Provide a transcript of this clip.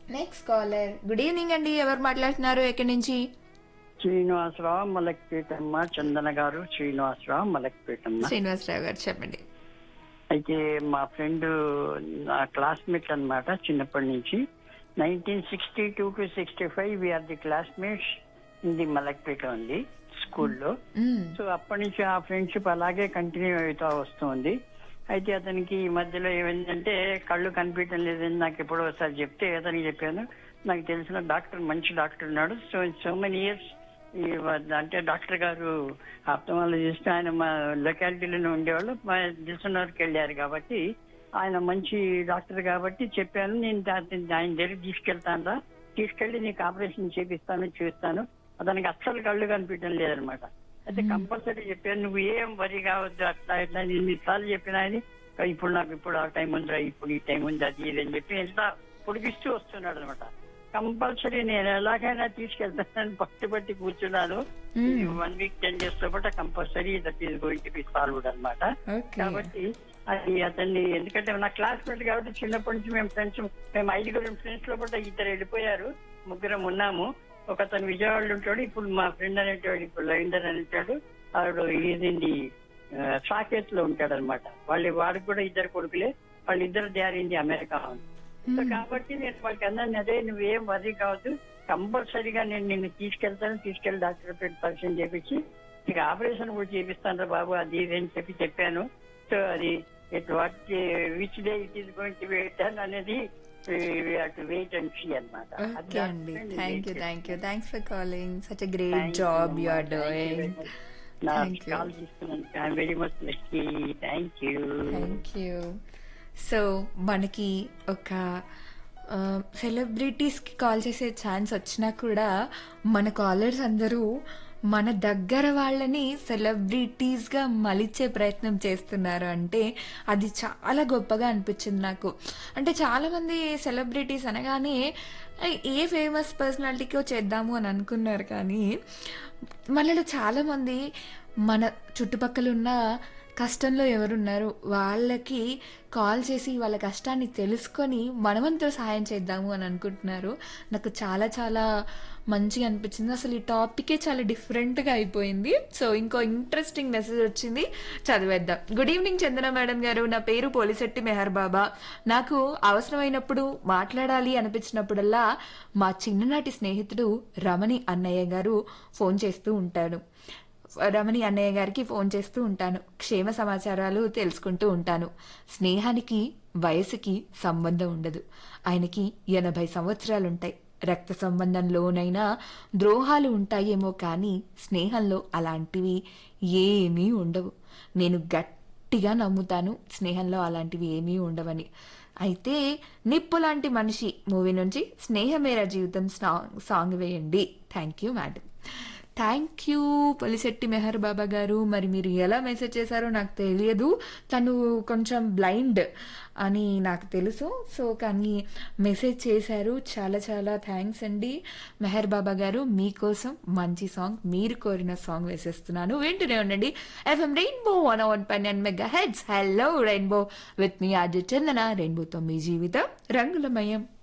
Next caller good evening అండి ఎవరు మాట్లాడుతున్నారు ఎక్కడి నుంచి శ్రీనివాసరావు మలక్పేటమ్మ చందన గారు శ్రీనివాసరావు మలక్పేటమ్మ శ్రీనివాసరావు గారు చెప్పండి అయితే మా ఫ్రెండ్ నా క్లాస్మేట్ అన్నమాట చిన్నప్పటి నుంచి nineteen sixty two to sixty five we are the classmates in the Malakpet ఉంది స్కూల్లో మ్మ్. సో అప్పటి నుంచి ఆ ఫ్రెండ్షిప్ అలాగే కంటిన్యూ అవుతా వస్తుంది అయితే అతనికి ఈ మధ్యలో ఏమైందంటే కళ్ళు కనిపించడం లేదని నాకు ఎప్పుడో ఒకసారి చెప్తే అతనికి చెప్పాను నాకు తెలిసిన డాక్టర్ మంచి డాక్టర్ ఉన్నాడు సో సో మెనీ ఇయర్స్ అంటే డాక్టర్ గారు ఆప్తమాలజిస్ట్ ఆయన మా లొకాలిటీలోనే ఉండేవాళ్ళు మా దిల్సున్నర్కి వెళ్ళారు కాబట్టి ఆయన మంచి డాక్టర్ కాబట్టి చెప్పాను నేను దా- ఆయన దగ్గర తీసుకెళ్తాను రా తీసుకెళ్లి నీకు ఆపరేషన్ చేపిస్తాను చూస్తాను అతనికి అస్సలు కళ్ళు కనిపించడం లేదనమాట అయితే కంపల్సరీ చెప్పాను నువ్వు ఏం వరి కావద్దు అట్లా ఇట్లా నేను ఎన్నిసార్లు చెప్పినా అని ఇప్పుడు నాకు ఇప్పుడు ఆ టైం ఉందిరా ఇప్పుడు ఈ టైం ఉంది అది ఇది అని చెప్పి ఎంత పొడిగిస్తూ వస్తున్నాడు అనమాట కంపల్సరీ నేను ఎలాగైనా తీసుకెళ్తానని పట్టుబట్టి కూర్చున్నాను వన్ వీక్ టెన్ డేస్ లోపల compulsory that is going to be solved అనమాట ఓకే కాబట్టి అది అతన్ని ఎందుకంటే నా క్లాస్మేట్ కాబట్టి చిన్నప్పటి నుంచి మేము ఫ్రెండ్స్ మేము ఐదుగురు ఫ్రెండ్స్ లోపల ఇద్దరు వెళ్ళిపోయారు ముగ్గురం ఉన్నాము ఒక అతను విజయవాడలో ఉంటాడు ఇప్పుడు మా ఫ్రెండ్ అనేటాడు ఇప్పుడు రవీందర్ అనేటాడు ఆవిడ ఈదింది సాకేత్ లో ఉంటాడు అనమాట వాళ్ళు వాడికి కూడా ఇద్దరు కొడుకులే వాళ్ళిద్దరు జారింది అమెరికా సో కాబట్టి నేను వాళ్ళకి అన్నాను అదే నువ్వేం వరి కావద్దు కంపల్సరీగా నేను నిన్ను తీసుకెళ్తాను తీసుకెళ్లి డాక్టర్ పెట్టి పరిచయం చేపించి ఇక ఆపరేషన్ కూడా చేపిస్తాను రా బాబు అది ఇది అని చెప్పి చెప్పాను సో అది it what which day it is going to wait అనేది వెయిట్ అండ్ సీ అనమాట ఓకే అండి thank you thank you thanks for calling such a great job you are doing Thank you. Call తీసుకున్నాను I'm very much lucky thank you thank you so మనకి ఒక సెలబ్రిటీస్కి call చేసే chance వచ్చినా కూడా మన callers అందరూ మన దగ్గర వాళ్ళని సెలబ్రిటీస్గా మలిచే ప్రయత్నం చేస్తున్నారు అంటే అది చాలా గొప్పగా అనిపించింది నాకు అంటే చాలామంది సెలబ్రిటీస్ అనగానే ఏ ఫేమస్ పర్సనాలిటీకో చేద్దాము అని అనుకున్నారు కానీ మనలో చాలామంది మన చుట్టుపక్కల ఉన్న కష్టంలో ఎవరున్నారు వాళ్ళకి కాల్ చేసి వాళ్ళ కష్టాన్ని తెలుసుకొని మనమంతా సహాయం చేద్దాము అని అనుకుంటున్నారు నాకు చాలా చాలా మంచిగా అనిపించింది అసలు ఈ టాపికే చాలా డిఫరెంట్గా అయిపోయింది సో ఇంకో ఇంట్రెస్టింగ్ మెసేజ్ వచ్చింది చదివేద్దాం గుడ్ ఈవినింగ్ చందన మేడం గారు నా పేరు పోలిశెట్టి మెహర్ బాబా నాకు అవసరమైనప్పుడు మాట్లాడాలి అనిపించినప్పుడల్లా మా చిన్ననాటి స్నేహితుడు రమణి అన్నయ్య గారు ఫోన్ చేస్తూ ఉంటాడు రమణి అన్నయ్య గారికి ఫోన్ చేస్తూ ఉంటాను క్షేమ సమాచారాలు తెలుసుకుంటూ ఉంటాను స్నేహానికి వయసుకి సంబంధం ఉండదు ఆయనకి ఎనభై సంవత్సరాలుంటాయి రక్త సంబంధంలోనైనా ద్రోహాలు ఉంటాయేమో కానీ స్నేహంలో అలాంటివి ఏమీ ఉండవు నేను గట్టిగా నమ్ముతాను స్నేహంలో అలాంటివి ఏమీ ఉండవని అయితే నిప్పు లాంటి మనిషి మూవీ నుంచి స్నేహమేర జీవితం సాంగ్ సాంగ్ వేయండి thank you madam thank you Polisetty Mehar Baba గారు మరి మీరు ఎలా మెసేజ్ చేశారో నాకు తెలియదు తను కొంచెం బ్లైండ్ అని నాకు తెలుసు సో కానీ మెసేజ్ చేశారు చాలా చాలా థ్యాంక్స్ అండి మెహర్ బాబా గారు మీకోసం మంచి సాంగ్ మీరు కోరిన సాంగ్ వేసేస్తున్నాను వింటూనే ఉండండి FM rainbow one one five and megahertz hello rainbow with me RJ Chandana రెయిన్బోతో మీ జీవితం రంగులమయం